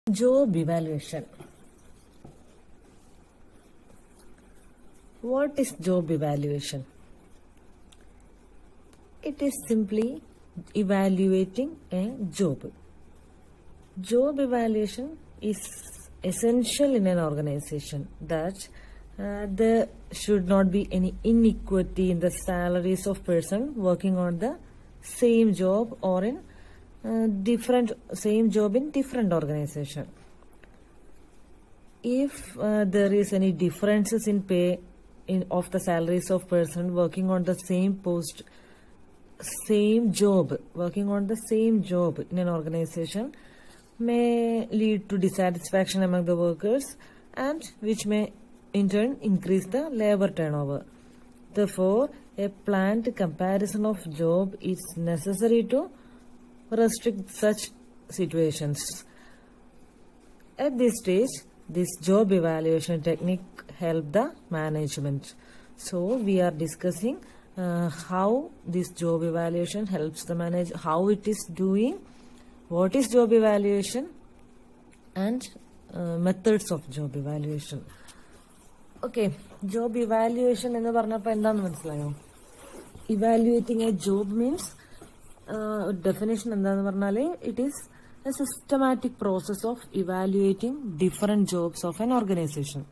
Job evaluation. What is job evaluation? It is simply evaluating a job. Job evaluation is essential in an organization that uh, there should not be any inequity in the salaries of person working on the same job or in uh, different same job in different organization if uh, there is any differences in pay in of the salaries of person working on the same post same job working on the same job in an organization may lead to dissatisfaction among the workers and which may in turn increase the labor turnover therefore a planned comparison of job is necessary to restrict such situations at this stage, this job evaluation technique help the management. So we are discussing uh, how this job evaluation helps the manager, how it is doing, what is job evaluation, and uh, methods of job evaluation. Okay job evaluation എന്ന് പറഞ്ഞപ്പോൾ എന്താണെന്ന് മനസ്സിലായോ evaluating a job means definition എന്താന്ന് പറഞ്ഞാൽ it is a systematic process of evaluating different jobs of an organisation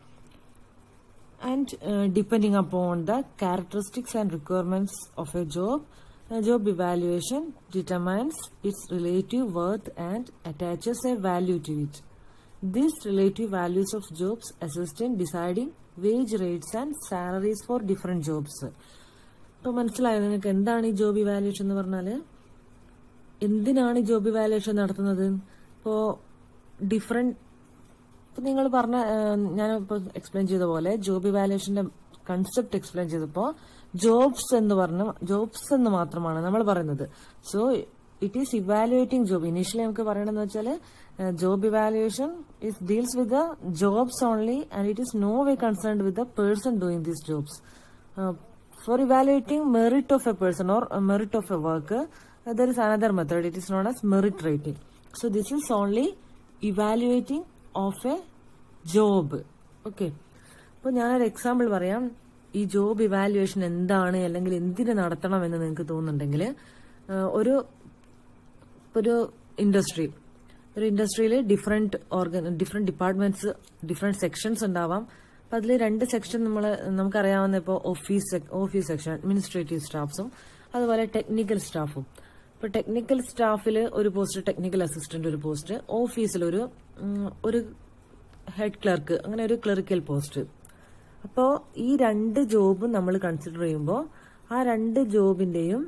and depending upon the characteristics and requirements of a job job evaluation determines its relative worth and attaches a value to it These relative values of jobs assist in deciding wage rates and salaries for different jobs. ഇപ്പൊ മനസ്സിലായോ നിങ്ങൾക്ക് എന്താണ് ഈ job evaluation എന്ന് പറഞ്ഞാല് എന്തിനാണ് ഈ job evaluation നടത്തുന്നത് ഇപ്പോ ഡിഫറെന്റ് ഇപ്പൊ നിങ്ങൾ പറഞ്ഞ ഞാൻ ഇപ്പൊ എക്സ്പ്ലെയിൻ ചെയ്ത പോലെ ജോബ് ഇവാലുവേഷന്റെ കൺസെപ്റ്റ് എക്സ്പ്ലെയിൻ ചെയ്തപ്പോ ജോബ്സ് എന്ന് പറഞ്ഞ ജോബ്സ് എന്ന് മാത്രമാണ് നമ്മൾ പറയുന്നത് so it is evaluating job initially നമുക്ക് പറയണമെന്ന് വെച്ചാൽ job evaluation is deals with the jobs only and it is no way concerned with the person doing these jobs for evaluating merit of a person or merit of a work there is another method it is known as merit rating so this is only evaluating of a job okay അപ്പോൾ ഞാനൊരു example പറയാം ഈ job evaluation എന്താണ് അല്ലെങ്കിൽ എന്തിനു നടത്തണം എന്ന് നിങ്ങൾക്ക് തോന്നുന്നുണ്ടെങ്കിൽ ഒരു ഒരു ഇൻഡസ്ട്രി ഒരു ഇൻഡസ്ട്രിയിൽ different organ different departments different sections ഉണ്ടാവാം അപ്പൊ അതിൽ രണ്ട് സെക്ഷൻ നമ്മൾ നമുക്കറിയാവുന്ന ഇപ്പോൾ ഓഫീസ് ഓഫീസ് സെക്ഷൻ അഡ്മിനിസ്ട്രേറ്റീവ് സ്റ്റാഫ്സും അതുപോലെ ടെക്നിക്കൽ സ്റ്റാഫും ഇപ്പൊ ടെക്നിക്കൽ സ്റ്റാഫിൽ ഒരു പോസ്റ്റ് ടെക്നിക്കൽ അസിസ്റ്റന്റ് ഒരു പോസ്റ്റ് ഓഫീസിൽ ഒരു ഒരു ഹെഡ് ക്ലർക്ക് അങ്ങനെ ഒരു ക്ലറിക്കൽ പോസ്റ്റ് അപ്പോൾ ഈ രണ്ട് ജോബും നമ്മൾ കൺസിഡർ ചെയ്യുമ്പോൾ ആ രണ്ട് ജോബിന്റെയും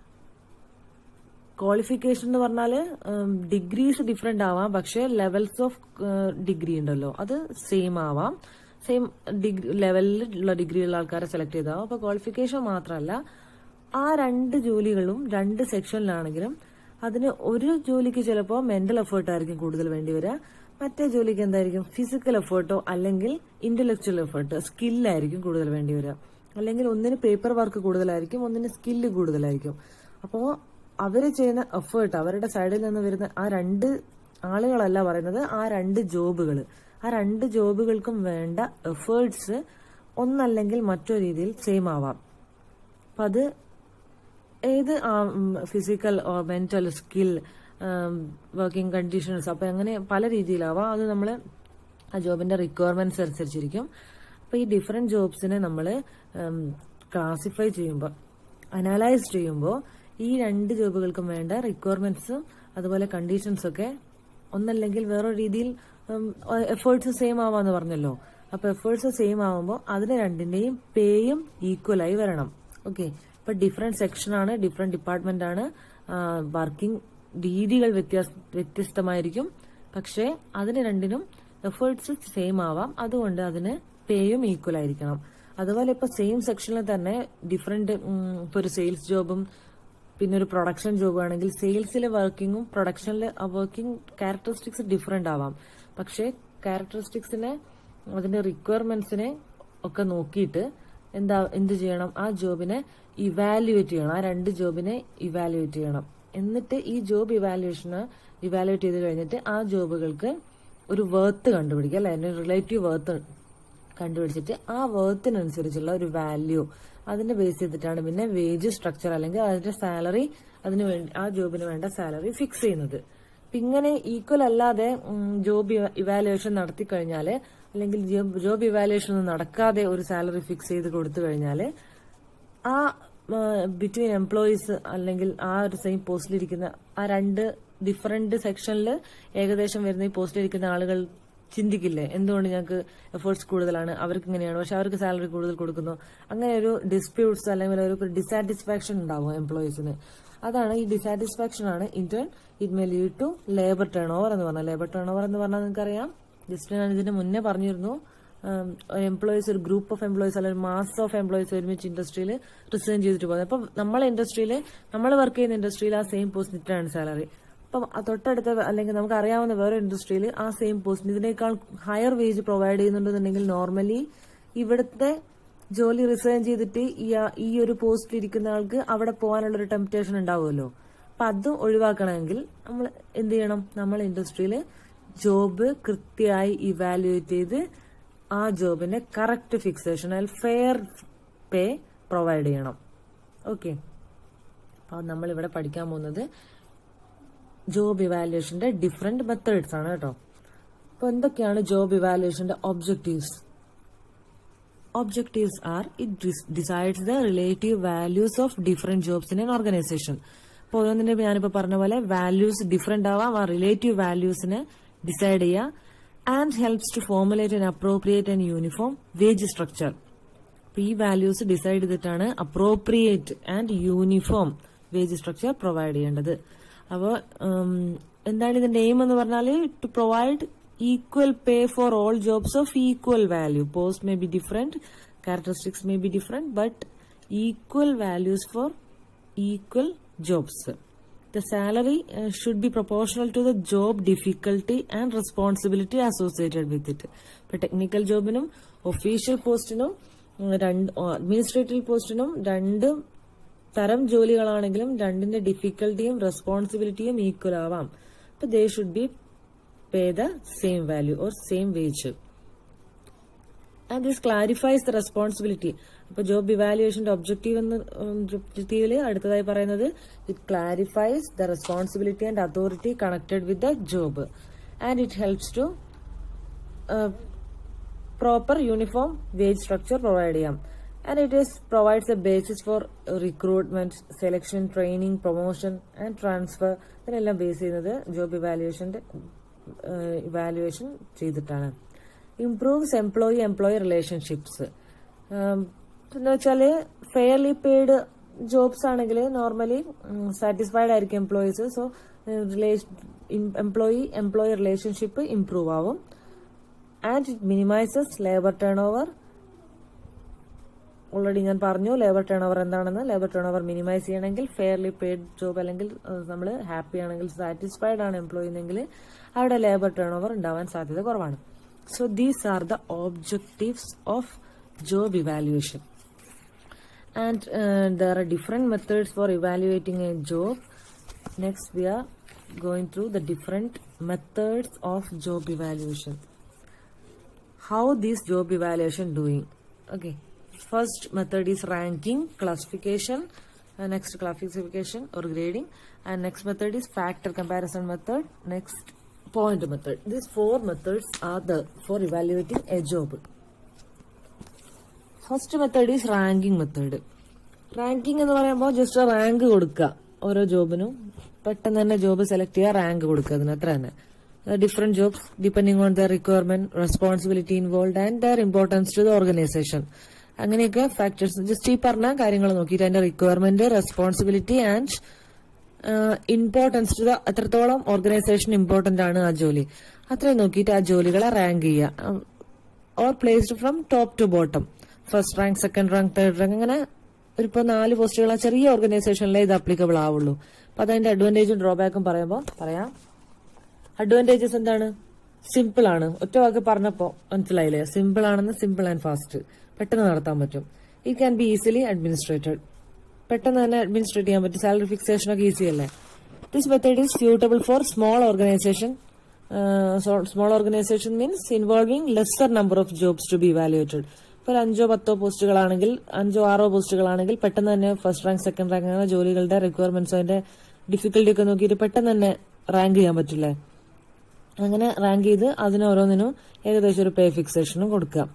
ക്വാളിഫിക്കേഷൻ എന്ന് പറഞ്ഞാൽ ഡിഗ്രീസ് ഡിഫറെന്റ് ആവാം പക്ഷെ ലെവൽസ് ഓഫ് ഡിഗ്രി ഉണ്ടല്ലോ അത് സെയിം ആവാം സെയിം ഡിഗ്രി ലെവലിലുള്ള ഡിഗ്രി ഉള്ള ആൾക്കാരെ സെലക്ട് ചെയ്താവും അപ്പൊ ക്വാളിഫിക്കേഷൻ മാത്രമല്ല ആ രണ്ട് ജോലികളും രണ്ട് സെക്ഷനിലാണെങ്കിലും അതിന് ഒരു ജോലിക്ക് ചിലപ്പോൾ മെന്റൽ എഫേർട്ട് ആയിരിക്കും കൂടുതൽ വേണ്ടി വരിക മറ്റേ ജോലിക്ക് എന്തായിരിക്കും ഫിസിക്കൽ എഫേർട്ടോ അല്ലെങ്കിൽ ഇന്റലക്ച്വൽ എഫേർട്ട് സ്കില്ലായിരിക്കും കൂടുതൽ വേണ്ടി വരിക അല്ലെങ്കിൽ ഒന്നിന് പേപ്പർ വർക്ക് കൂടുതലായിരിക്കും ഒന്നിന് സ്കില്ല് കൂടുതലായിരിക്കും അപ്പോൾ അവർ ചെയ്യുന്ന എഫേർട്ട് അവരുടെ സൈഡിൽ നിന്ന് വരുന്ന ആ രണ്ട് ആളുകളല്ല പറയുന്നത് ആ രണ്ട് ജോബുകൾ ആ രണ്ട് ജോബുകൾക്കും വേണ്ട എഫേർട്സ് ഒന്നല്ലെങ്കിൽ മറ്റോ രീതിയിൽ സെയിം ആവാം അപ്പൊ അത് ഏത് physical or mental skill working conditions അപ്പൊ അങ്ങനെ പല രീതിയിലാവാം അത് നമ്മൾ ആ ജോബിന്റെ റിക്വയർമെന്റ്സ് അനുസരിച്ചിരിക്കും അപ്പൊ ഈ ഡിഫറെന്റ് ജോബ്സിനെ നമ്മൾ ക്ലാസിഫൈ ചെയ്യുമ്പോൾ അനലൈസ് ചെയ്യുമ്പോൾ ഈ രണ്ട് ജോബുകൾക്കും വേണ്ട റിക്വയർമെന്റ്സും അതുപോലെ കണ്ടീഷൻസ് ഒക്കെ ഒന്നല്ലെങ്കിൽ വേറൊരു രീതിയിൽ എഫേർട്സ് സെയിം ആവാന്ന് പറഞ്ഞല്ലോ അപ്പൊ എഫേർട്സ് സെയിം ആവുമ്പോൾ അതിന് രണ്ടിന്റെയും പേയും ഈക്വൽ ആയി വരണം ഓക്കെ ഇപ്പൊ ഡിഫറെന്റ് സെക്ഷൻ ആണ് ഡിഫറെന്റ് ഡിപ്പാർട്ട്മെന്റ് ആണ് വർക്കിംഗ് രീതികൾ വ്യത്യസ്തമായിരിക്കും പക്ഷേ അതിന് രണ്ടിനും എഫേർട്സ് സെയിം ആവാം അതുകൊണ്ട് അതിന് പേയും ഈക്വൽ ആയിരിക്കണം അതുപോലെ ഇപ്പൊ സെയിം സെക്ഷനിൽ തന്നെ ഡിഫറെന്റ് ഇപ്പൊ ഒരു സെയിൽസ് ജോബും പിന്നെ ഒരു പ്രൊഡക്ഷൻ ജോബ് ആണെങ്കിൽ സെയിൽസിലെ വർക്കിങ്ങും പ്രൊഡക്ഷനിലെ വർക്കിംഗ് ക്യാരക്ടറിസ്റ്റിക്സ് ഡിഫറെന്റ് ആവാം പക്ഷേ ക്യാരക്ടറിസ്റ്റിക്സിനെ അതിന്റെ റിക്വയർമെന്റ്സിനെ ഒക്കെ നോക്കിയിട്ട് എന്താ എന്ത് ചെയ്യണം ആ ജോബിനെ ഇവാലുവേറ്റ് ചെയ്യണം ആ രണ്ട് ജോബിനെ ഇവാലുവേറ്റ് ചെയ്യണം എന്നിട്ട് ഈ ജോബ് ഇവാലുവേഷന് ഇവാലുവേറ്റ് ചെയ്ത് കഴിഞ്ഞിട്ട് ആ ജോബുകൾക്ക് ഒരു വേർത്ത് കണ്ടുപിടിക്കുക അല്ലെ അതിന്റെ റിലേറ്റീവ് വേർത്ത് കണ്ടുപിടിച്ചിട്ട് ആ വേർത്തിനനുസരിച്ചുള്ള ഒരു വാല്യൂ അതിനെ ബേസ് ചെയ്തിട്ടാണ് പിന്നെ വേജ് സ്ട്രക്ചർ അല്ലെങ്കിൽ അതിന്റെ സാലറി അതിന് വേണ്ടി ആ ജോബിന് വേണ്ട സാലറി ഫിക്സ് ചെയ്യുന്നത് അപ്പൊ ഇങ്ങനെ ഈക്വൽ അല്ലാതെ ജോബ് ഇവാലുവേഷൻ നടത്തി കഴിഞ്ഞാല് അല്ലെങ്കിൽ ജോബ് ഇവാലുവേഷൻ ഒന്നും നടക്കാതെ ഒരു സാലറി ഫിക്സ് ചെയ്ത് കൊടുത്തു കഴിഞ്ഞാല് ആ ബിറ്റ്വീൻ എംപ്ലോയീസ് അല്ലെങ്കിൽ ആ ഒരു സെയിം പോസ്റ്റിലിരിക്കുന്ന ആ രണ്ട് ഡിഫറെന്റ് സെക്ഷനിൽ ഏകദേശം വരുന്ന ഈ പോസ്റ്റിലിരിക്കുന്ന ആളുകൾ ചിന്തിക്കില്ലേ എന്തുകൊണ്ട് ഞങ്ങൾക്ക് എഫേർട്സ് കൂടുതലാണ് അവർക്ക് ഇങ്ങനെയാണ് പക്ഷെ അവർക്ക് സാലറി കൂടുതൽ കൊടുക്കുന്നു അങ്ങനെ ഒരു ഡിസ്പ്യൂട്ട്സ് അല്ലെങ്കിൽ ഒരു ഡിസാറ്റിസ്ഫാക്ഷൻ ഉണ്ടാവും എംപ്ലോയീസിന് അതാണ് ഈ ഡിസാറ്റിസ്ഫാക്ഷൻ ആണ് in turn it may lead to labour turnover എന്ന് പറഞ്ഞാൽ ലേബർ ടേൺ ഓവർ എന്ന് പറഞ്ഞാൽ നിങ്ങൾക്കറിയാം ജസ്റ്റ് ഞാൻ ഇതിന് മുന്നേ പറഞ്ഞിരുന്നു എംപ്ലോയീസ് ഒരു ഗ്രൂപ്പ് ഓഫ് എംപ്ലോയീസ് അല്ലെങ്കിൽ മാസ് ഓഫ് എംപ്ലോയീസ് ഒരുമിച്ച് ഇൻഡസ്ട്രിയിൽ റിസൈൻ ചെയ്തിട്ട് പോകുന്നത് അപ്പം നമ്മളെ ഇൻഡസ്ട്രിയിൽ നമ്മൾ വർക്ക് ചെയ്യുന്ന ഇൻഡസ്ട്രിയിൽ ആ സെയിം പോസ്റ്റിനാണ് സാലറി അപ്പം ആ തൊട്ടടുത്ത അല്ലെങ്കിൽ നമുക്ക് അറിയാവുന്ന വേറെ ഇൻഡസ്ട്രിയിൽ ആ സെയിം പോസ്റ്റിന് ഇതിനേക്കാൾ ഹയർ വേജ് പ്രൊവൈഡ് ചെയ്യുന്നുണ്ടെന്നുണ്ടെങ്കിൽ നോർമലി ഇവിടുത്തെ ജോലി റിസൈൻ ചെയ്തിട്ട് ഈ ആ- ഈ ഒരു പോസ്റ്റിൽ ഇരിക്കുന്ന ആൾക്ക് അവിടെ പോകാനുള്ള ഒരു ടെംപ്റ്റേഷൻ ഉണ്ടാവുമല്ലോ അപ്പൊ അത് ഒഴിവാക്കണമെങ്കിൽ നമ്മൾ എന്ത് ചെയ്യണം നമ്മൾ ഇൻഡസ്ട്രിയിൽ ജോബ് കൃത്യമായി ഇവാലുവേറ്റ് ചെയ്ത് ആ ജോബിന്റെ കറക്റ്റ് ഫിക്സേഷൻ അല്ലെങ്കിൽ ഫെയർ പേ പ്രൊവൈഡ് ചെയ്യണം ഓക്കെ അപ്പൊ നമ്മൾ ഇവിടെ പഠിക്കാൻ പോകുന്നത് ജോബ് ഇവാലുവേഷന്റെ ഡിഫറെന്റ് മെത്തേഡ്സ് ആണ് കേട്ടോ അപ്പൊ എന്തൊക്കെയാണ് ജോബ് ഇവാലുവേഷന്റെ objectives objectives are it dis- decides the relative values of different jobs in an organization അപ്പോൾ ഓരോന്നിന്റെ ഞാനിപ്പോ പറഞ്ഞ പോലെ വാല്യൂസ് ഡിഫറെന്റ് ആവാം ആ റിലേറ്റീവ് വാല്യൂസിനെ ഡിസൈഡ് ചെയ്യുക and helps to formulate an appropriate and uniform wage structure അപ്പൊ ഈ വാല്യൂസ് ഡിസൈഡ് ചെയ്തിട്ടാണ് appropriate and uniform wage structure provide ചെയ്യേണ്ടത് അപ്പോൾ എന്താണ് ഇതിന്റെ എയിം എന്ന് പറഞ്ഞാൽ to provide equal pay for all jobs of equal value post may be different characteristics may be different but equal values for equal jobs The salary uh, should be proportional to the job difficulty and responsibility associated with it. ഇപ്പൊ technical ജോബിനും official പോസ്റ്റിനും രണ്ട് administrative പോസ്റ്റിനും രണ്ട് തരം ജോലികളാണെങ്കിലും രണ്ടിന്റെ ഡിഫിക്കൽട്ടിയും റെസ്പോൺസിബിലിറ്റിയും equal ആവാം അപ്പൊ they should be pay the same value or same wage and this clarifies the responsibility അപ്പൊ ജോബ് ഇവാലുവേഷന്റെ ഒബ്ജക്റ്റീവ് എന്ന് ഒബ്ജക്റ്റീവില് അടുത്തതായി പറയുന്നത് it clarifies the responsibility and authority connected with the job and it helps to proper uniform wage structure provide ചെയ്യാം and it is provides a basis for recruitment selection training promotion and transfer ഇതിനെല്ലാം base ചെയ്യുന്നത് job ഇവാലുവേഷന്റെ evaluation ചെയ്തിട്ടാണ് improves employee employee relationships എന്ന് വെച്ചാല് fairly paid jobs ആണെങ്കിൽ normally satisfied ആയിരിക്കും employees so employee employee relationship improve ആവും and it minimises labour turnover already ഞാൻ പറഞ്ഞു ലേബർ ടേൺ ഓവർ എന്താണെന്ന് ലേബർ ടേൺ ഓവർ മിനിമൈസ് ചെയ്യണമെങ്കിൽ ഫെയർലി പെയ്ഡ് ജോബ് അല്ലെങ്കിൽ നമ്മൾ ഹാപ്പി ആണെങ്കിൽ സാറ്റിസ്ഫൈഡ് ആണ് എംപ്ലോയി എന്നെങ്കിൽ അവിടെ ലേബർ ടേൺ ഓവർ ഉണ്ടാവാൻ സാധ്യത കുറവാണ് so these are the objectives of job evaluation and uh, there are different methods for evaluating a job next we are going through the different methods of job evaluation how this job evaluation doing okay first method is ranking classification uh, next classification or grading and next method is factor comparison method next point method these four methods are the for evaluating a job first method is ranking method ranking എന്ന് പറയുമ്പോൾ just rank കൊടുക്കുക ഓരോ ജോബിനും പെട്ടെന്ന് തന്നെ job select ചെയ്യുക rank കൊടുക്കുക അതിന് അത്ര തന്നെ different jobs depending on their requirement responsibility involve and their importance to the organisation അങ്ങനെയൊക്കെ ഫാക്ടേഴ്സ് ജസ്റ്റ് ഈ പറഞ്ഞ കാര്യങ്ങൾ നോക്കിയിട്ട് അതിന്റെ requirement responsibility and importance to the എത്രത്തോളം ഓർഗനൈസേഷൻ ഇമ്പോർട്ടന്റ് ആണ് ആ ജോലി അത്രയും നോക്കിയിട്ട് ആ ജോലികളെ റാങ്ക് ചെയ്യുക or placed from top to bottom first rank second rank third rank അങ്ങനെ ഒരു ഇപ്പോൾ നാല് പോസ്റ്റുകൾ ആ ചെറിയ ഓർഗനൈസേഷനിലേ ഇത് അപ്ലിക്കബിൾ ആവുള്ളൂ അപ്പൊ അതിന്റെ അഡ്വാൻറ്റേജും ഡ്രോബാക്കും പറയുമ്പോൾ പറയാം അഡ്വാൻറ്റേജസ് എന്താണ് സിമ്പിൾ ആണ് ഒറ്റ വാക്ക് പറഞ്ഞപ്പോ മനസ്സിലായില്ലേ സിമ്പിൾ ആണെന്ന് സിമ്പിൾ ആൻഡ് ഫാസ്റ്റ് പെട്ടെന്ന് നടത്താൻ പറ്റും it can be easily administered പെട്ടെന്ന് തന്നെ അഡ്മിനിസ്ട്രേറ്റ് ചെയ്യാൻ പറ്റും സാലറി ഫിക്സേഷൻ ഒക്കെ ഈസി അല്ലേ this method is suitable for small organisation small organisation means involving lesser number of jobs to be evaluated ഇപ്പൊ ഒരു അഞ്ചോ പത്തോ പോസ്റ്റുകളാണെങ്കിൽ അഞ്ചോ ആറോ പോസ്റ്റുകളാണെങ്കിൽ പെട്ടെന്ന് തന്നെ ഫസ്റ്റ് റാങ്ക് സെക്കൻഡ് റാങ്ക് അങ്ങനെ ജോലികളുടെ റിക്വയർമെന്റ്സ് അതിന്റെ ഡിഫിക്കൽട്ടി ഒക്കെ നോക്കിയിട്ട് പെട്ടെന്ന് തന്നെ റാങ്ക് ചെയ്യാൻ പറ്റില്ലേ അങ്ങനെ റാങ്ക് ചെയ്ത് അതിന് ഓരോന്നിനും ഏകദേശം ഒരു പേ ഫിക്സേഷനും കൊടുക്കാം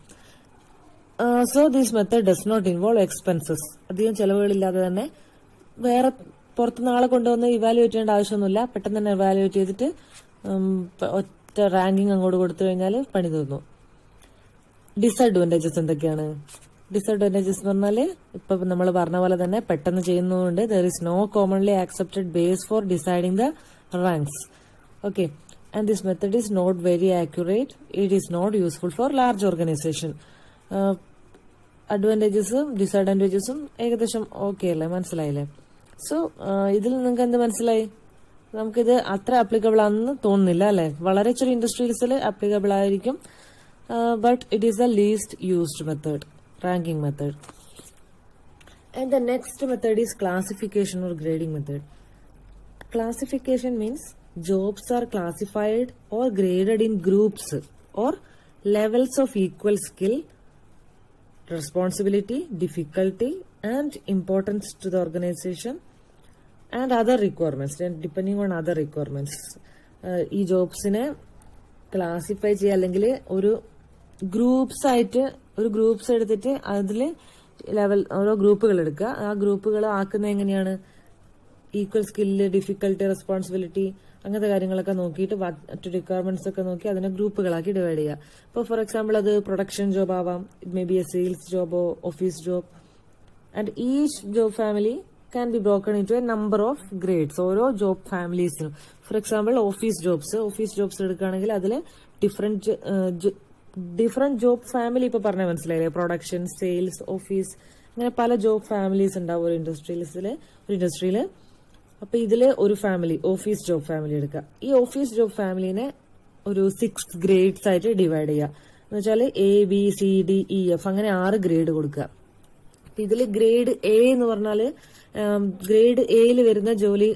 so this method does not involve expenses അധികം ചെലവുകളില്ലാതെ തന്നെ വേറെ പുറത്തുനിന്ന് ആളെ കൊണ്ടുവന്ന് ഇവാലുവേറ്റ് ചെയ്യേണ്ട ആവശ്യമൊന്നുമില്ല പെട്ടെന്ന് തന്നെ ഇവാലുവേറ്റ് ചെയ്തിട്ട് ഉം, പ- ഒറ്റ റാങ്കിങ് അങ്ങോട്ട് കൊടുത്തു കഴിഞ്ഞാൽ പണി തീർന്നു ഡിസഡ്വാൻറ്റേജസ് എന്തൊക്കെയാണ് ഡിസഡ്വാൻറ്റേജസ് എന്ന് പറഞ്ഞാൽ ഇപ്പൊ നമ്മൾ പറഞ്ഞ പോലെ തന്നെ പെട്ടെന്ന് ചെയ്യുന്നതുകൊണ്ട് there is no commonly accepted base for deciding the ranks okay and this method is not very accurate it is not useful for large organisation അഡ്വാൻറ്റേജസും ഡിസഡ്വാൻറ്റേജസും ഏകദേശം ഓക്കെ അല്ലേ മനസ്സിലായില്ലേ സോ ഇതിൽ നിങ്ങൾക്ക് എന്ത് മനസ്സിലായി നമുക്കിത് അത്ര ആപ്ലിക്കബിൾ ആണെന്ന് തോന്നുന്നില്ല അല്ലെ വളരെ ചെറിയ ഇൻഡസ്ട്രീസിൽ ആപ്ലിക്കബിൾ ആയിരിക്കും but it is the least used method ranking method and the next method is classification or grading method classification means jobs are classified or graded in groups or levels of equal skill responsibility difficulty and importance to the organization and other requirements then depending on other requirements uh, ഈ ജോബ്സിനെ classify ചെയ്യുക അല്ലെങ്കിൽ ഒരു groups ആയിട്ട് ഒരു groups എടുത്തിട്ട് അതിൽ level ഓരോ ഗ്രൂപ്പുകൾ എടുക്കുക ആ ഗ്രൂപ്പുകൾ ആക്കുന്നത് എങ്ങനെയാണ് ഈക്വൽ സ്കില്ല് ഡിഫിക്കൽട്ടി റെസ്പോൺസിബിലിറ്റി അങ്ങനത്തെ കാര്യങ്ങളൊക്കെ നോക്കിയിട്ട് മറ്റു റിക്വയർമെന്റ്സ് ഒക്കെ നോക്കി അതിനെ ഗ്രൂപ്പുകളാക്കി ഡിവൈഡ് ചെയ്യുക ഇപ്പോൾ ഫോർ എക്സാമ്പിൾ അത് പ്രൊഡക്ഷൻ ജോബ് ആവാം it may be a sales ജോബോ office job and each job family can be broken into a number of grades ഓരോ ജോബ് ഫാമിലീസിനും for example office jobs office jobs എടുക്കുകയാണെങ്കിൽ അതിൽ different different job family ഇപ്പൊ പറഞ്ഞ മനസ്സിലായില്ലേ production sales office അങ്ങനെ പല ജോബ് ഫാമിലീസ് ഉണ്ടാവും ഒരു ഇൻഡസ്ട്രീസില് ഒരു ഇൻഡസ്ട്രിയില് അപ്പൊ ഇതില് ഒരു ഫാമിലി ഓഫീസ് ജോബ് ഫാമിലി എടുക്കുക ഈ ഓഫീസ് ജോബ് ഫാമിലിനെ ഒരു സിക്സ് ഗ്രേഡ്സ് ആയിട്ട് ഡിവൈഡ് ചെയ്യുക എന്ന് വെച്ചാൽ A B C D E F അങ്ങനെ ആറ് ഗ്രേഡ് കൊടുക്കുക അപ്പൊ ഇതില് ഗ്രേഡ് എ എന്ന് പറഞ്ഞാല് ഗ്രേഡ് എയിൽ വരുന്ന ജോലി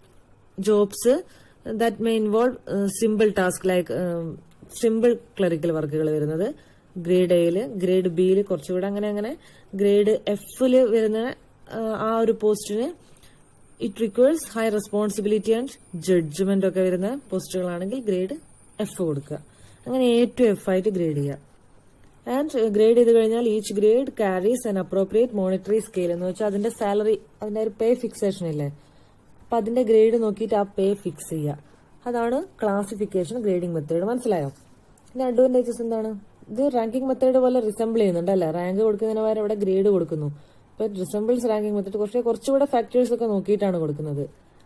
jobs that may involve simple task like simple clerical വർക്കുകൾ വരുന്നത് ഗ്രേഡ് എയില് ഗ്രേഡ് ബിയിൽ കുറച്ചുകൂടെ അങ്ങനെ അങ്ങനെ ഗ്രേഡ് എഫില് വരുന്ന ആ, ആ ഒരു പോസ്റ്റിന് it requires high responsibility and judgement ഒക്കെ വരുന്ന പോസ്റ്റുകളാണെങ്കിൽ ഗ്രേഡ് എഫ് കൊടുക്കുക അങ്ങനെ എ ടു എഫ് ആയിട്ട് ഗ്രേഡ് ചെയ്യുക ആൻഡ് ഗ്രേഡ് ചെയ്ത് കഴിഞ്ഞാൽ each grade carries an appropriate monetary scale എന്ന് വെച്ചാൽ അതിന്റെ സാലറി അതിന്റെ ഒരു പേ ഫിക്സേഷൻ ഇല്ലേ അപ്പൊ അതിന്റെ ഗ്രേഡ് നോക്കിയിട്ട് ആ പേ ഫിക്സ് ചെയ്യുക അതാണ് ക്ലാസിഫിക്കേഷൻ ഗ്രേഡിംഗ് മെത്തേഡ് മനസ്സിലായോ ഇതിന്റെ അഡ്വാൻറ്റേജസ് എന്താണ് ഇത് റാങ്കിംഗ് മെത്തേഡ് പോലെ റിസംബിൾ ചെയ്യുന്നുണ്ട് അല്ലേ റാങ്ക് കൊടുക്കുന്നതിന് പകരം ഇവിടെ ഗ്രേഡ് കൊടുക്കുന്നു ഇപ്പൊ റിസംബിൾസ് റാങ്കിംഗ് മെത്തേഡ് കുറച്ച് കുറച്ചുകൂടെ ഫാക്ടേഴ്സ് ഒക്കെ നോക്കിയിട്ടാണ് കൊടുക്കുന്നത്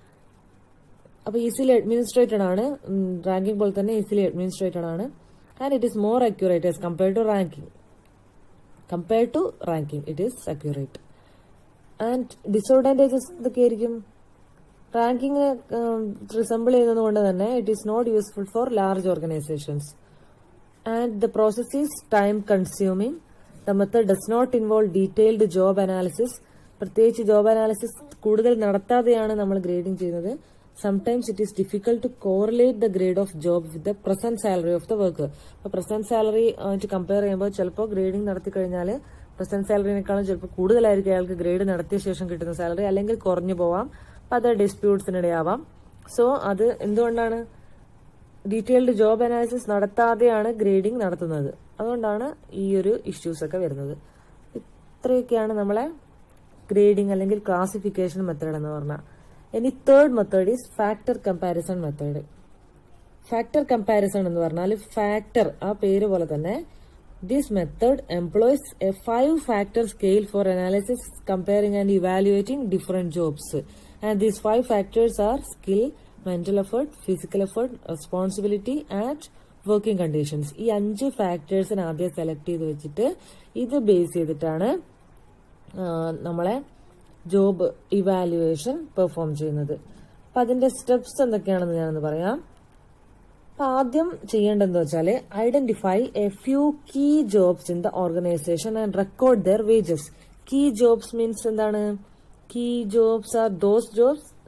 അപ്പൊ ഈസിലി അഡ്മിനിസ്ട്രേറ്റഡ് ആണ് റാങ്കിംഗ് പോലെ തന്നെ ഈസിലി അഡ്മിനിസ്ട്രേറ്റഡ് ആണ് and it is more accurate as compare to ranking compare to ranking it is accurate and disadvantages എന്തൊക്കെയായിരിക്കും റാങ്കിങ് റിസംബിൾ ചെയ്യുന്നത് കൊണ്ട് തന്നെ it is not useful for large organisations and the process is time consuming the method does not involve detailed job analysis പ്രത്യേകിച്ച് job analysis കൂടുതൽ നടത്താതെയാണ് നമ്മൾ grading ചെയ്യുന്നത് sometimes it is difficult to correlate the grade of job with the present salary of the work അപ്പൊ present salary ആയിട്ട് compare ചെയ്യുമ്പോൾ ചിലപ്പോൾ grading നടത്തി കഴിഞ്ഞാൽ പ്രസന്റ് സാലറിനേക്കാളും ചിലപ്പോൾ കൂടുതലായിരിക്കും അയാൾക്ക് ഗ്രേഡ് നടത്തിയ ശേഷം കിട്ടുന്ന സാലറി അല്ലെങ്കിൽ കുറഞ്ഞു പോവാം അപ്പൊ അത് ഡിസ്പ്യൂട്ട്സിനിടയാവാം സോ അത് എന്തുകൊണ്ടാണ് ഡീറ്റെയിൽഡ് ജോബ് അനാലിസിസ് നടത്താതെയാണ് ഗ്രേഡിംഗ് നടത്തുന്നത് അതുകൊണ്ടാണ് ഈ ഒരു ഇഷ്യൂസ് ഒക്കെ വരുന്നത് ഇത്രയൊക്കെയാണ് നമ്മളെ ഗ്രേഡിംഗ് അല്ലെങ്കിൽ ക്ലാസിഫിക്കേഷൻ മെത്തേഡ് എന്ന് പറഞ്ഞാൽ ഇനി third method is factor comparison method factor comparison എന്ന് പറഞ്ഞാൽ ഫാക്ടർ ആ പേര് പോലെ തന്നെ this method employs a five factor scale for analysis comparing and evaluating different jobs and these five factors are skill mental effort physical effort responsibility and working conditions ഈ അഞ്ച് ഫാക്ടേഴ്സിന് ആദ്യം select ചെയ്ത് വെച്ചിട്ട് ഇത് ബേസ് ചെയ്തിട്ടാണ് ആ, നമ്മളെ ജോബ് ഇവാലുവേഷൻ പെർഫോം ചെയ്യുന്നത് അപ്പൊ അതിന്റെ സ്റ്റെപ്സ് എന്തൊക്കെയാണെന്ന് ഞാനൊന്ന് പറയാം അപ്പൊ ആദ്യം ചെയ്യേണ്ടതെന്ന് വെച്ചാൽ identify a few key jobs in the organisation and record their wages key jobs means എന്താണ് key jobs are those jobs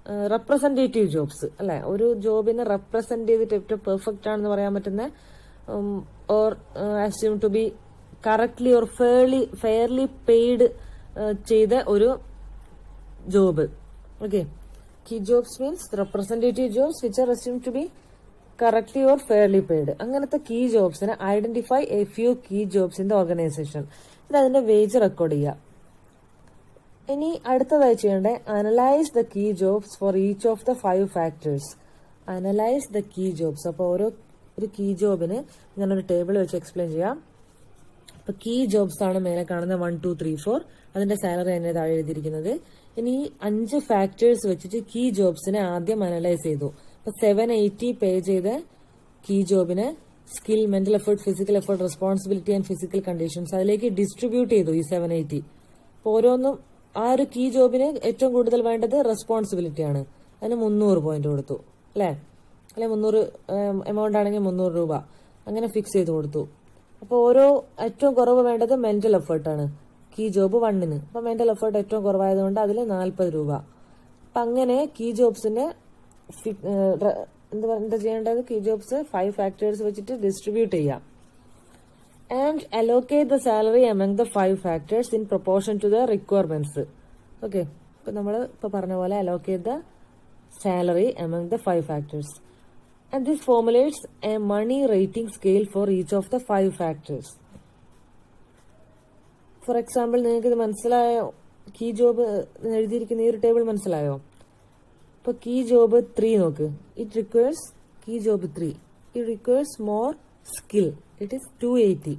representative jobs അല്ലെ ഒരു ജോബിനെ റെപ്രസെന്റ് ചെയ്തിട്ട് ഏറ്റവും പെർഫെക്റ്റ് ആണെന്ന് പറയാൻ പറ്റുന്ന or assume to be correctly or fairly fairly paid ചെയ്ത ഒരു job okay key jobs means representative jobs which are assume to be correctly or fairly paid അങ്ങനത്തെ കീ ജോബ്സിനെ identify a few key jobs in the organisation ഇത് അതിന്റെ wage record ചെയ്യുക ഇനി അടുത്തതായി ചെയ്യേണ്ടത് analyse the key jobs for each of the five factors analyse the key jobs അപ്പോൾ ഓരോ ഒരു കീ ജോബിന് ഞാനൊരു ടേബിൾ വെച്ച് എക്സ്പ്ലെയിൻ ചെയ്യാം അപ്പൊ കീ ജോബ്സ് ആണ് മേലെ കാണുന്ന വൺ ടു ത്രീ ഫോർ അതിന്റെ സാലറി തന്നെ താഴെ എഴുതിയിരിക്കുന്നത് ഇനി ഈ അഞ്ച് ഫാക്ടേഴ്സ് വെച്ചിട്ട് കീ ജോബ്സിനെ ആദ്യം അനലൈസ് ചെയ്തു അപ്പൊ സെവൻ എയ്റ്റി പേ ചെയ്ത കീ ജോബിന് skill mental effort physical effort responsibility and physical conditions അതിലേക്ക് ഡിസ്ട്രിബ്യൂട്ട് ചെയ്തു ഈ സെവൻ എയ്റ്റി അപ്പൊ ഓരോന്നും ആ ഒരു കീ ജോബിന് ഏറ്റവും കൂടുതൽ വേണ്ടത് റെസ്പോൺസിബിലിറ്റി ആണ് അതിന് മുന്നൂറ് പോയിന്റ് കൊടുത്തു അല്ലേ അല്ലെ മുന്നൂറ് എമൗണ്ട് ആണെങ്കിൽ മുന്നൂറ് രൂപ അങ്ങനെ ഫിക്സ് ചെയ്ത് കൊടുത്തു അപ്പോൾ ഓരോ ഏറ്റവും കുറവ് വേണ്ടത് മെന്റൽ എഫേർട്ട് ആണ് കീ ജോബ് വണ്ണിന് അപ്പൊ മെന്റൽ എഫേർട്ട് ഏറ്റവും കുറവായതുകൊണ്ട് അതിൽ നാൽപ്പത് രൂപ അപ്പൊ അങ്ങനെ കീ ജോബ്സിന്റെ എന്താ എന്താ ചെയ്യേണ്ടത് കീ ജോബ്സ് ഫൈവ് ഫാക്ടേഴ്സ് വെച്ചിട്ട് ഡിസ്ട്രിബ്യൂട്ട് ചെയ്യാം and allocate the salary among the five factors in proportion to the requirements okay ഇപ്പൊ നമ്മൾ ഇപ്പൊ പറഞ്ഞ പോലെ allocate the salary among the five factors and this formulates a money rating scale for each of the five factors for example നിങ്ങൾക്ക് ഇത് മനസ്സിലായോ key job എഴുതിയിരിക്കുന്ന ഈ ഒരു ടേബിൾ മനസ്സിലായോ ഇപ്പൊ കീ ജോബ് ത്രീ നോക്ക് it requires key job three it requires more skill it is 280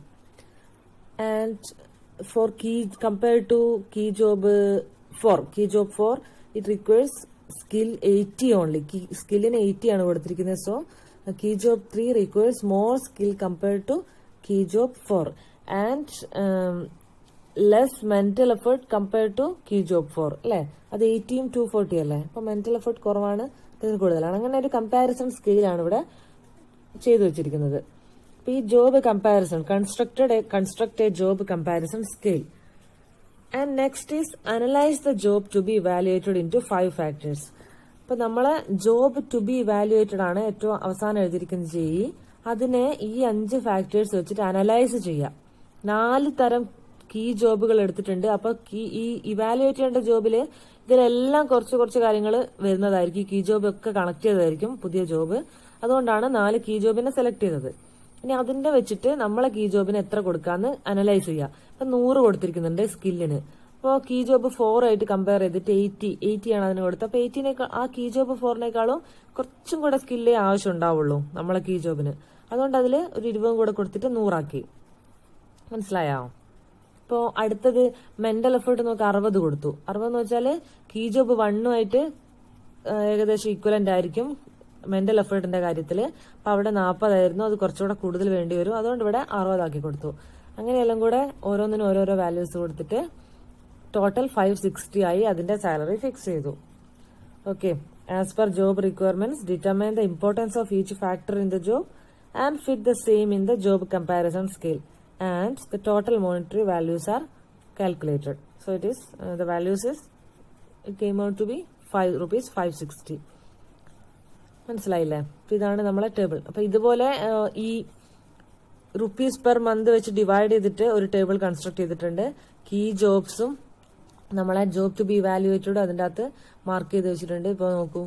and for key compared to key job uh, 4 key job 4 it requires skill 80 only key skill in 80 ആണ് കൊടുത്തിരിക്കുന്നത് so key job three requires more skill compared to key job four and less mental effort compared to key job four അല്ലെ അത് എയ്റ്റിയും to forty അല്ലേ അപ്പൊ mental effort കുറവാണ് ഇതിന് കൂടുതലാണ് അങ്ങനെ ഒരു കമ്പാരിസൺ സ്കെയിലാണ് ഇവിടെ ചെയ്തു വെച്ചിരിക്കുന്നത് ഈ job comparison constructed construct a job comparison scale and next is analyse the job to be evaluated into five factors അപ്പൊ നമ്മള് ജോബ് ടു ബി ഇവാലുവേറ്റഡ് ആണ് ഏറ്റവും അവസാനം എഴുതിയിരിക്കുന്നത് ചെയ്യി അതിനെ ഈ അഞ്ച് ഫാക്ടേഴ്സ് വെച്ചിട്ട് അനലൈസ് ചെയ്യാം നാല് തരം കീ ജോബുകൾ എടുത്തിട്ടുണ്ട് അപ്പൊ ഈ ഇവാലുവേറ്റ് ചെയ്യേണ്ട ജോബില് ഇതിലെല്ലാം കുറച്ച് കുറച്ച് കാര്യങ്ങൾ വരുന്നതായിരിക്കും കീ ജോബ് ഒക്കെ കണക്ട് ചെയ്തതായിരിക്കും പുതിയ ജോബ് അതുകൊണ്ടാണ് നാല് കീ ജോബിനെ സെലക്ട് ചെയ്തത് ഇനി അതിന്റെ വെച്ചിട്ട് നമ്മളെ കീ ജോബിന് എത്ര കൊടുക്കാന്ന് അനലൈസ് ചെയ്യാം അപ്പൊ നൂറ് കൊടുത്തിരിക്കുന്നുണ്ട് സ്കില്ലിന് അപ്പോൾ കീ ജോബ് ഫോർ ആയിട്ട് കമ്പയർ ചെയ്തിട്ട് എയ്റ്റി എയ്റ്റി ആണ് അതിന് കൊടുത്തത് അപ്പൊ എയ്റ്റിനേക്കാൾ ആ കീ ജോബ് ഫോറിനേക്കാളും കുറച്ചും കൂടെ സ്കില്ലേ ആവശ്യം ഉണ്ടാവുള്ളൂ നമ്മളെ കീ ജോബിന് അതുകൊണ്ട് അതിൽ ഒരു ഇരുപതും കൂടെ കൊടുത്തിട്ട് നൂറാക്കി മനസ്സിലായോ ഇപ്പോൾ അടുത്തത് മെന്റൽ എഫേർട്ട് നോക്കി അറുപത് കൊടുത്തു അറുപത് എന്ന് വെച്ചാൽ കീ ജോബ് വണ്ണുമായിട്ട് ഏകദേശം ഈക്വലന്റ് ആയിരിക്കും മെന്റൽ എഫേർട്ടിന്റെ കാര്യത്തിൽ അപ്പൊ അവിടെ നാൽപ്പതായിരുന്നു അത് കുറച്ചുകൂടെ കൂടുതൽ വേണ്ടി വരും അതുകൊണ്ട് ഇവിടെ അറുപതാക്കി കൊടുത്തു അങ്ങനെയെല്ലാം കൂടെ ഓരോന്നിനും ഓരോരോ വാല്യൂസ് കൊടുത്തിട്ട് ടോട്ടൽ ഫൈവ് സിക്സ്റ്റി ആയി അതിന്റെ സാലറി ഫിക്സ് ചെയ്തു okay as per job requirements determine the importance of each factor in the job and fit the same in the job comparison scale and the total monetary values are calculated so it is the values is it came out to be five rupees five sixty മനസ്സിലായില്ലേ അപ്പൊ ഇതാണ് നമ്മളെ table അപ്പൊ ഇതുപോലെ ഈ rupees per month വെച്ച് divide ചെയ്തിട്ട് ഒരു ടേബിൾ കൺസ്ട്രക്ട് ചെയ്തിട്ടുണ്ട് കീ ജോബ്സും നമ്മളെ ജോബ് ടു ബി ഇവാലുവേറ്റഡ് അതിൻ്റെ അകത്ത് മാർക്ക് ചെയ്ത് വെച്ചിട്ടുണ്ട് ഇപ്പോൾ നോക്കൂ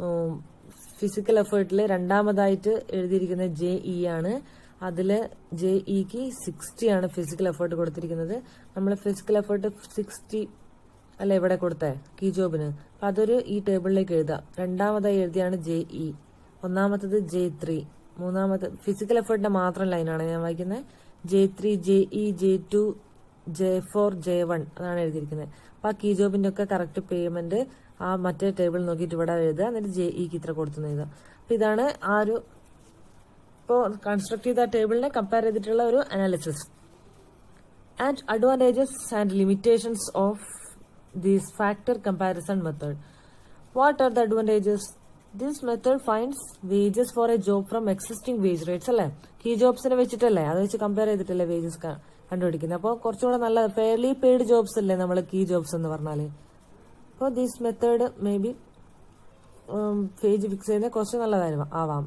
ഫിസിക്കൽ എഫേർട്ടിൽ രണ്ടാമതായിട്ട് എഴുതിയിരിക്കുന്നത് ജെ ഇ ആണ് അതിൽ ജെ ഇക്ക് സിക്സ്റ്റി ആണ് ഫിസിക്കൽ എഫേർട്ട് കൊടുത്തിരിക്കുന്നത് നമ്മൾ ഫിസിക്കൽ എഫേർട്ട് സിക്സ്റ്റി അല്ല ഇവിടെ കൊടുത്തേ കീ ജോബിന് അപ്പൊ അതൊരു ഈ ടേബിളിലേക്ക് എഴുതാം രണ്ടാമതായി എഴുതിയാണ് ജെ ഇ ഒന്നാമത്തത് ജെ ത്രീ മൂന്നാമത്തെ ഫിസിക്കൽ എഫേർട്ടിന്റെ മാത്രം ലൈനാണ് ഞാൻ വായിക്കുന്നത് J three J E J two J four J one അതാണ് എഴുതിയിരിക്കുന്നത് അപ്പൊ ആ കീ ജോബിന്റെ ഒക്കെ കറക്റ്റ് പേയ്മെന്റ് ആ മറ്റേ ടേബിൾ നോക്കിയിട്ട് ഇവിടെ എഴുതുക എന്നിട്ട് ജെ ഇക്ക് ഇത്ര കൊടുത്തു എഴുതുക അപ്പൊ ഇതാണ് ആ ഒരു ഇപ്പോൾ കൺസ്ട്രക്ട് ചെയ്ത ടേബിളിനെ കമ്പയർ ചെയ്തിട്ടുള്ള ഒരു analysis and advantages and limitations of this factor comparison method what are the advantages this method finds wages for a job from existing wage rates അല്ലേ കീ ജോബ്സിനെ വെച്ചിട്ടല്ലേ അത് വെച്ച് കമ്പയർ ചെയ്തിട്ടല്ലേ വേജസ് കണ്ടുപിടിക്കുന്നത് അപ്പോൾ കുറച്ചുകൂടെ നല്ല ഫെയർലി പെയ്ഡ് ജോബ്സ് അല്ലേ നമ്മൾ കീ ജോബ്സ് എന്ന് പറഞ്ഞാൽ അപ്പോൾ this method may be page fix ചെയ്യുന്നത് കുറച്ച് നല്ല കാര്യം ആവാം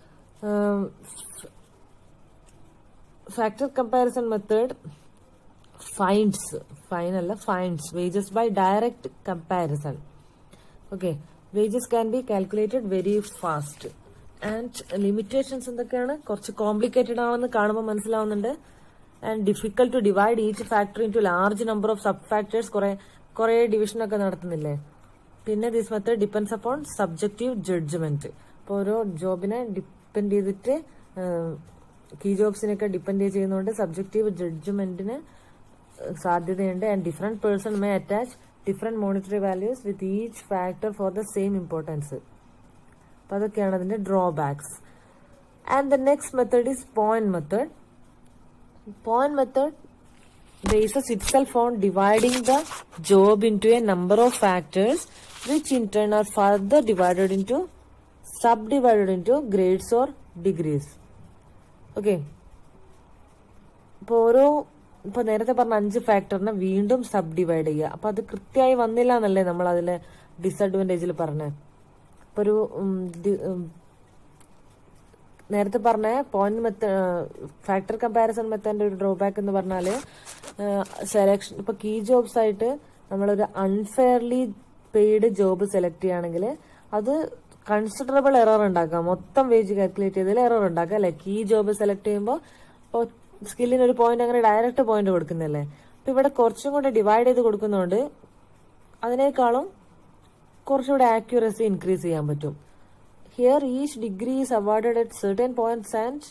factor comparison method finds fine അല്ല finds wages by direct comparison okay wages can be calculated very fast and limitations എന്തൊക്കെയാണ് കുറച്ച് കോംപ്ലിക്കേറ്റഡ് ആണെന്ന് കാണുമ്പോൾ മനസ്സിലാവുന്നുണ്ട് and difficult to divide each factor into large number of sub factors കുറെ കുറെ division ഒക്കെ നടത്തുന്നില്ലേ പിന്നെ this method depends upon subjective judgement അപ്പോൾ ഓരോ ജോബിനെ ഡിപ്പെൻഡ് ചെയ്തിട്ട് കീ ജോബ്സിനൊക്കെ ഡിപ്പെൻഡ് ചെയ്യുന്നതുകൊണ്ട് സബ്ജക്റ്റീവ് ജഡ്ജ്മെന്റിന് സാധ്യതയുണ്ട് and different person may attach different monetary values with each factor for the same importance അപ്പൊ അതൊക്കെയാണ് അതിന്റെ drawbacks and the next method is point method point method bases itself on dividing the job into a number of factors which in turn are further divided into subdivided into grades or degrees okay ഇപ്പൊ ഓരോ ഇപ്പൊ നേരത്തെ പറഞ്ഞ അഞ്ച് ഫാക്ടറിനെ വീണ്ടും sub divide ചെയ്യുക അപ്പൊ അത് കൃത്യമായി വന്നില്ല എന്നല്ലേ നമ്മൾ അതിലെ ഡിസഡ്വാൻറ്റേജിൽ പറഞ്ഞത് ഇപ്പൊ ഒരു ഉം, ഡി- ഉം, നേരത്തെ പറഞ്ഞ പോയിന്റ് മെത്ത ഫാക്ടർ കമ്പാരിസൺ മെത്തേഡിന്റെ ഒരു ഡ്രോബാക്ക് എന്ന് പറഞ്ഞാല് സെലക്ഷൻ ഇപ്പൊ കീ ജോബ്സ് ആയിട്ട് നമ്മളൊരു അൺഫെയർലി പെയ്ഡ് ജോബ് സെലക്ട് ചെയ്യുകയാണെങ്കിൽ അത് കൺസിഡറബിൾ എറർ ഉണ്ടാക്കാം മൊത്തം വേജ് കാൽക്കുലേറ്റ് ചെയ്തതിൽ എറർ ഉണ്ടാക്കാം അല്ലെ കീ ജോബ് സെലക്ട് ചെയ്യുമ്പോൾ ഇപ്പോൾ സ്കില്ലിന് ഒരു പോയിന്റ് അങ്ങനെ ഡയറക്റ്റ് പോയിന്റ് കൊടുക്കുന്നല്ലേ അപ്പൊ ഇവിടെ കുറച്ചും കൂടെ ഡിവൈഡ് ചെയ്ത് കൊടുക്കുന്നതുകൊണ്ട് അതിനേക്കാളും കുറച്ചുകൂടെ ആക്യുറസി ഇൻക്രീസ് ചെയ്യാൻ പറ്റും here each degree is awarded at certain points and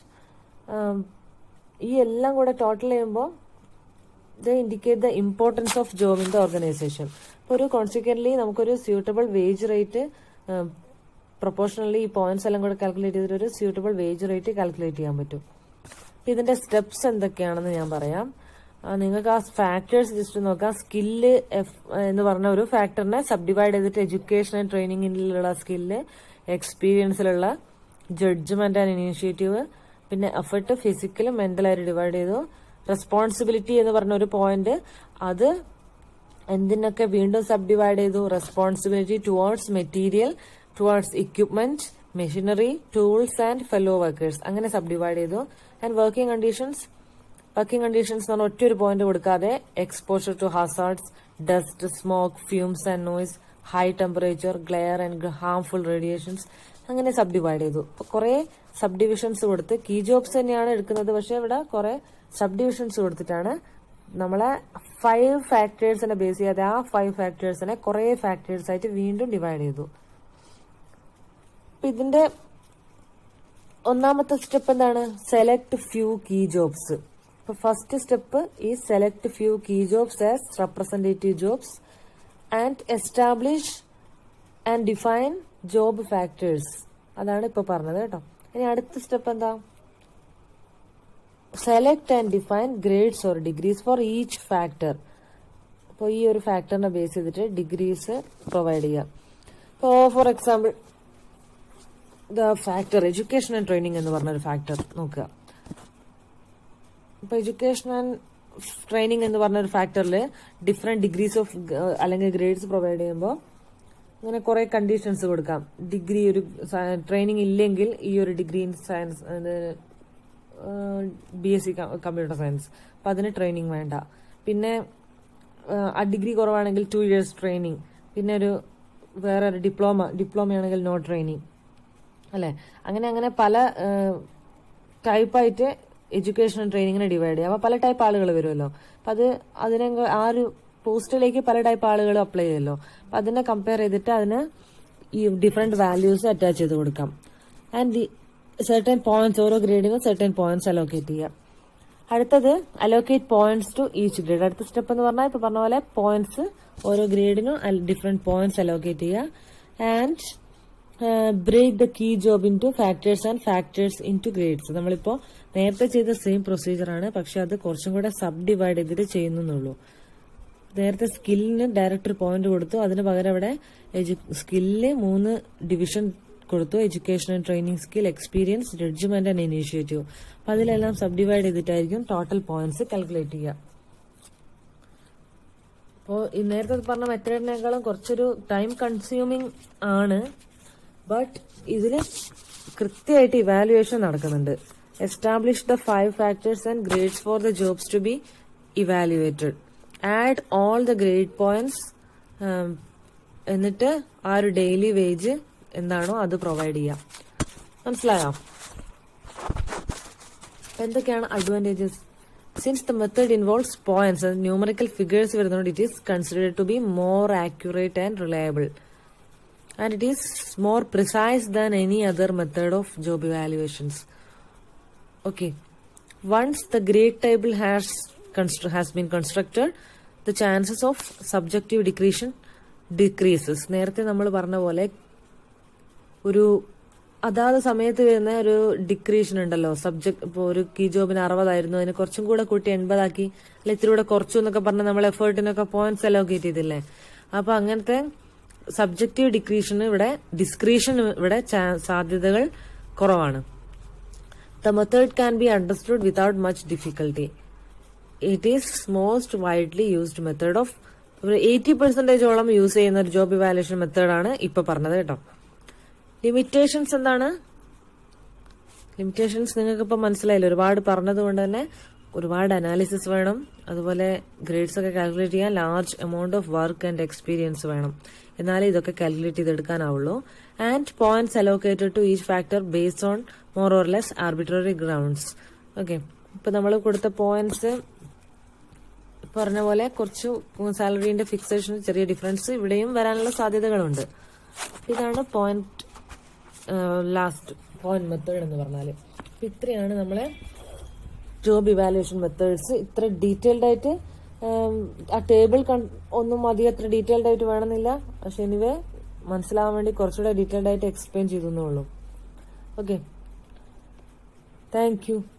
ഈ എല്ലാം കൂടെ ടോട്ടൽ ചെയ്യുമ്പോൾ the indicate the importance of job in the organization അപ്പോൾ ഒരു കോൺസിക്വന്റ്ലി നമുക്കൊരു സ്യൂട്ടബിൾ വേജ് റേറ്റ് പ്രൊപ്പോർഷണലി ഈ പോയിന്റ്സ് എല്ലാം കൂടെ കാൽക്കുലേറ്റ് ചെയ്തിട്ട് ഒരു സ്യൂട്ടബിൾ വേജ് റേറ്റ് കാൽക്കുലേറ്റ് ചെയ്യാൻ പറ്റും അപ്പൊ ഇതിന്റെ സ്റ്റെപ്സ് എന്തൊക്കെയാണെന്ന് ഞാൻ പറയാം ആ, നിങ്ങൾക്ക് ആ ഫാക്ടേഴ്സ് ജസ്റ്റ് നോക്കാം സ്കില്ല് എഫ് എന്ന് പറഞ്ഞ ഒരു ഫാക്ടറിനെ സബ് ഡിവൈഡ് ചെയ്തിട്ട് എഡ്യൂക്കേഷൻ ആൻഡ് ട്രെയിനിങ്ങിലുള്ള സ്കില്ല് എക്സ്പീരിയൻസിലുള്ള ജഡ്ജ്മെന്റ് ആൻഡ് ഇനീഷ്യേറ്റീവ് പിന്നെ എഫർട്ട് ഫിസിക്കലും മെന്റലായിട്ട് ഡിവൈഡ് ചെയ്തു റെസ്പോൺസിബിലിറ്റി എന്ന് പറഞ്ഞ ഒരു പോയിന്റ് അത് എന്തിനൊക്കെ വീണ്ടും സബ് ഡിവൈഡ് ചെയ്തു responsibility towards material towards equipment machinery tools and fellow workers അങ്ങനെ സബ് ഡിവൈഡ് ചെയ്തു and working conditions working conditions എന്ന് പറഞ്ഞ ഒറ്റൊരു പോയിന്റ് കൊടുക്കാതെ exposure to hazards dust smoke fumes and noise high temperature glare and harmful radiations അങ്ങനെ sub divide ചെയ്തു അപ്പൊ കുറെ സബ് ഡിവിഷൻസ് കൊടുത്ത് കീ ജോബ്സ് തന്നെയാണ് എടുക്കുന്നത് പക്ഷെ ഇവിടെ കുറെ സബ് ഡിവിഷൻസ് കൊടുത്തിട്ടാണ് നമ്മളെ ഫൈവ് ഫാക്ടേഴ്സിനെ ബേസ് ചെയ്യാതെ ആ ഫൈവ് ഫാക്ടേഴ്സിനെ കുറെ ഫാക്ടേഴ്സ് ആയിട്ട് വീണ്ടും ഡിവൈഡ് ചെയ്തു അപ്പൊ ഇതിന്റെ ഒന്നാമത്തെ സ്റ്റെപ്പ് എന്താണ് സെലക്ട് ഫ്യൂ കീ ജോബ്സ് ഇപ്പൊ ഫസ്റ്റ് സ്റ്റെപ്പ് ഈ select few key jobs as representative jobs and establish and define job factors അതാണ് ഇപ്പൊ പറഞ്ഞത് കേട്ടോ ഇനി അടുത്ത സ്റ്റെപ്പ് എന്താ select and define grades or degrees for each factor അപ്പോൾ ഈ ഒരു ഫാക്ടറിനെ ബേസ് ചെയ്തിട്ട് ഡിഗ്രീസ് പ്രൊവൈഡ് ചെയ്യാം ഇപ്പോൾ for example the factor education and training എന്ന് പറഞ്ഞ ഒരു ഫാക്ടർ നോക്കുക ഇപ്പൊ എഡ്യൂക്കേഷൻ ആൻഡ് ട്രെയിനിങ് എന്ന് പറഞ്ഞ ഒരു ഫാക്ടറിൽ ഡിഫറെന്റ് ഡിഗ്രീസ് ഓഫ് അല്ലെങ്കിൽ ഗ്രേഡ്സ് പ്രൊവൈഡ് ചെയ്യുമ്പോൾ അങ്ങനെ കുറെ കണ്ടീഷൻസ് കൊടുക്കാം ഡിഗ്രി ഒരു ട്രെയിനിങ് ഇല്ലെങ്കിൽ ഈ ഒരു degree in science B S C computer science അപ്പൊ അതിന് ട്രെയിനിങ് വേണ്ട പിന്നെ ആ, ആ ഡിഗ്രി കുറവാണെങ്കിൽ ടു ഇയേഴ്സ് ട്രെയിനിങ് പിന്നെ ഒരു വേറെ ഒരു ഡിപ്ലോമ ഡിപ്ലോമയാണെങ്കിൽ നോ ട്രെയിനിങ് അല്ലെ അങ്ങനെ അങ്ങനെ പല ടൈപ്പായിട്ട് എഡ്യൂക്കേഷൻ ട്രെയിനിങ്ങിനെ ഡിവൈഡ് ചെയ്യാം അപ്പൊ പല ടൈപ്പ് ആളുകൾ വരുമല്ലോ അപ്പൊ അത് അതിനെ അങ്ങ് ആ ഒരു പോസ്റ്റിലേക്ക് പല ടൈപ്പ് ആളുകൾ അപ്ലൈ ചെയ്യുമല്ലോ അപ്പൊ അതിനെ കമ്പയർ ചെയ്തിട്ട് അതിന് ഈ ഡിഫറെന്റ് വാല്യൂസ് അറ്റാച്ച് ചെയ്ത് കൊടുക്കാം ആൻഡ് സെർട്ടൻ പോയിന്റ്സ് ഓരോ ഗ്രേഡിനും സെർട്ടൻ പോയിന്റ്സ് അലോക്കേറ്റ് ചെയ്യാം അടുത്തത് allocate points to each grade അടുത്ത സ്റ്റെപ്പ് എന്ന് പറഞ്ഞാൽ ഇപ്പൊ പറഞ്ഞ പോലെ പോയിന്റ്സ് ഓരോ ഗ്രേഡിനും ഡിഫറെന്റ് പോയിന്റ്സ് അലോക്കേറ്റ് ചെയ്യുക and break the key job into factors and factors into grades നമ്മളിപ്പോ നേരത്തെ ചെയ്ത സെയിം പ്രൊസീജിയർ ആണ് പക്ഷെ അത് കുറച്ചും കൂടെ സബ് ഡിവൈഡ് ചെയ്തിട്ട് ചെയ്യുന്നുള്ളൂ നേരത്തെ സ്കില്ലിന് ഡയറക്റ്റ് ഒരു പോയിന്റ് കൊടുത്തു അതിന് പകരം അവിടെ സ്കില്ലിന് മൂന്ന് ഡിവിഷൻ കൊടുത്തു education and training skill experience judgement and initiative അപ്പൊ അതിലെല്ലാം സബ് ഡിവൈഡ് ചെയ്തിട്ടായിരിക്കും ടോട്ടൽ പോയിന്റ്സ് കാൽക്കുലേറ്റ് ചെയ്യുക അപ്പോൾ ഈ നേരത്തെ പറഞ്ഞ മെത്തേഡിനേക്കാളും കുറച്ചൊരു ടൈം കൺസ്യൂമിങ് ആണ് ബട്ട് ഇതില് കൃത്യമായിട്ട് ഇവാലുവേഷൻ നടക്കുന്നുണ്ട് establish the five factors and grades for the jobs to be evaluated add all the grade points എന്നിട്ട് ആ ഒരു ഡെയിലി വേജ് എന്താണോ അത് പ്രൊവൈഡ് ചെയ്യാം മനസ്സിലായോ എന്തൊക്കെയാണ് advantages since the method involves points numerical figures വരുന്നതുകൊണ്ട് it is considered to be more accurate and reliable and it is more precise than any other method of job evaluations okay once the grade table has has been constructed the chances of subjective discretion decreases നേരത്തെ നമ്മൾ പറഞ്ഞ പോലെ ഒരു അതാത് സമയത്ത് വരുന്ന ഒരു ഡിക്രീഷൻ ഉണ്ടല്ലോ സബ്ജക്ട് ഇപ്പോൾ ഒരു കീ ജോബിന് അറുപതായിരുന്നു അതിന് കുറച്ചും കൂടെ കൂട്ടി എൺപതാക്കി അല്ലെ ഇത്തിരി കൂടെ കുറച്ചു എന്നൊക്കെ പറഞ്ഞ് നമ്മൾ എഫേർട്ടിനൊക്കെ പോയിന്റ്സ് അലോക്കേറ്റ് ചെയ്തില്ലേ അപ്പൊ അങ്ങനത്തെ സബ്ജക്റ്റീവ് ഡിക്രീഷന് ഇവിടെ ഡിസ്ക്രീഷൻ ഇവിടെ ചാ- സാധ്യതകൾ കുറവാണ് the method can be understood without much difficulty it is most widely used method of ഒരു എയ്റ്റി പെർസെന്റേജോളം യൂസ് ചെയ്യുന്ന ഒരു ജോബ് ഇവാലുവേഷൻ മെത്തേഡാണ് ഇപ്പൊ പറഞ്ഞത് കേട്ടോ ലിമിറ്റേഷൻസ് എന്താണ് ലിമിറ്റേഷൻസ് നിങ്ങൾക്ക് ഇപ്പൊ മനസ്സിലായില്ല ഒരുപാട് പറഞ്ഞത് കൊണ്ട് തന്നെ ഒരുപാട് അനാലിസിസ് വേണം അതുപോലെ ഗ്രേഡ്സ് ഒക്കെ കാൽക്കുലേറ്റ് ചെയ്യാൻ large amount of work and experience വേണം എന്നാലേ ഇതൊക്കെ കാൽക്കുലേറ്റ് ചെയ്തെടുക്കാനാവുള്ളൂ and points allocated to each factor based on more or less arbitrary grounds okay ഇപ്പൊ നമ്മൾ കൊടുത്ത പോയിന്റ്സ് പറഞ്ഞ പോലെ കുറച്ച് സാലറീന്റെ ഫിക്സേഷൻ ചെറിയ ഡിഫറൻസ് ഇവിടെയും വരാനുള്ള സാധ്യതകളുണ്ട് ഇതാണ് പോയിന്റ് ലാസ്റ്റ് പോയിന്റ് മെത്തേഡ് എന്ന് പറഞ്ഞാൽ അപ്പൊ ഇത്രയാണ് നമ്മളെ ജോബ് ഇവാലുവേഷൻ മെത്തേഡ്സ് ഇത്ര ഡീറ്റെയിൽഡ് ആയിട്ട് ഉം, ആ ടേബിൾ ഒന്നും അധികം അത്ര ഡീറ്റെയിൽഡ് ആയിട്ട് വേണമെന്നില്ല പക്ഷെ എനിവേ മനസ്സിലാവാൻ വേണ്ടി കുറച്ചുകൂടെ ഡീറ്റെയിൽഡ് ആയിട്ട് എക്സ്പ്ലെയിൻ ചെയ്തു എന്നുള്ളൂ ഓക്കെ താങ്ക് യു